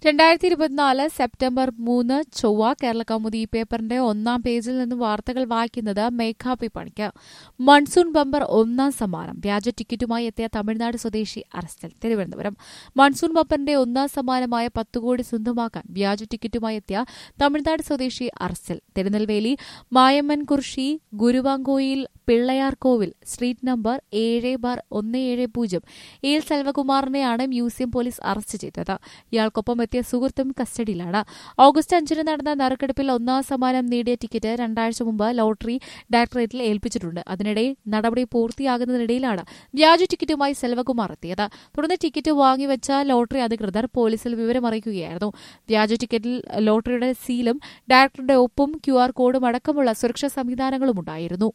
രണ്ടായിരത്തി ഇരുപത്തിനാല് സെപ്റ്റംബർ മൂന്ന് ചൊവ്വ കേരള കൗമുദി ഈ പേപ്പറിന്റെ ഒന്നാം പേജിൽ നിന്ന് വാർത്തകൾ വായിക്കുന്നത് മേഘാപി പണിക്ക് മൺസൂൺ ബമ്പർ ഒന്നാം സമ്മാനം വ്യാജ ടിക്കറ്റുമായി എത്തിയ തമിഴ്നാട് സ്വദേശി അറസ്റ്റിൽ തിരുവനന്തപുരം മൺസൂൺ ബമ്പറിന്റെ ഒന്നാം സമ്മാനമായ പത്ത് കോടി സ്വന്തമാക്കാൻ വ്യാജ ടിക്കറ്റുമായി എത്തിയ തമിഴ്നാട് സ്വദേശി അറസ്റ്റിൽ തിരുനെൽവേലി മായമ്മൻകുർശി ഗുരുവാങ്കോയിൽ പിള്ളയാർ കോവിൽ സ്ട്രീറ്റ് നമ്പർ ഏഴ് ബാർ ഒന്ന് ഏഴ് പൂജ്യം എൽ സെൽവകുമാറിനെയാണ് മ്യൂസിയം പോലീസ് അറസ്റ്റ് ചെയ്തത് ഇയാൾക്കൊപ്പം എത്തിയ സുഹൃത്തും കസ്റ്റഡിയിലാണ് ഓഗസ്റ്റ് അഞ്ചിന് നടന്ന നറുക്കെടുപ്പിൽ ഒന്നാം സമ്മാനം നേടിയ ടിക്കറ്റ് രണ്ടാഴ്ച മുമ്പ് ലോട്ടറി ഡയറക്ടറേറ്റിൽ ഏൽപ്പിച്ചിട്ടുണ്ട് അതിനിടെ നടപടി പൂർത്തിയാകുന്നതിനിടയിലാണ് വ്യാജ ടിക്കറ്റുമായി സെൽവകുമാർ എത്തിയത് തുടർന്ന് ടിക്കറ്റ് വാങ്ങിവെച്ച ലോട്ടറി അധികൃതർ പോലീസിൽ വിവരമറിയിക്കുകയായിരുന്നു വ്യാജ ടിക്കറ്റിൽ ലോട്ടറിയുടെ സീലും ഡയറക്ടറുടെ ഒപ്പും ക്യു ആർ കോഡും അടക്കമുള്ള സുരക്ഷാ സംവിധാനങ്ങളും ഉണ്ടായിരുന്നു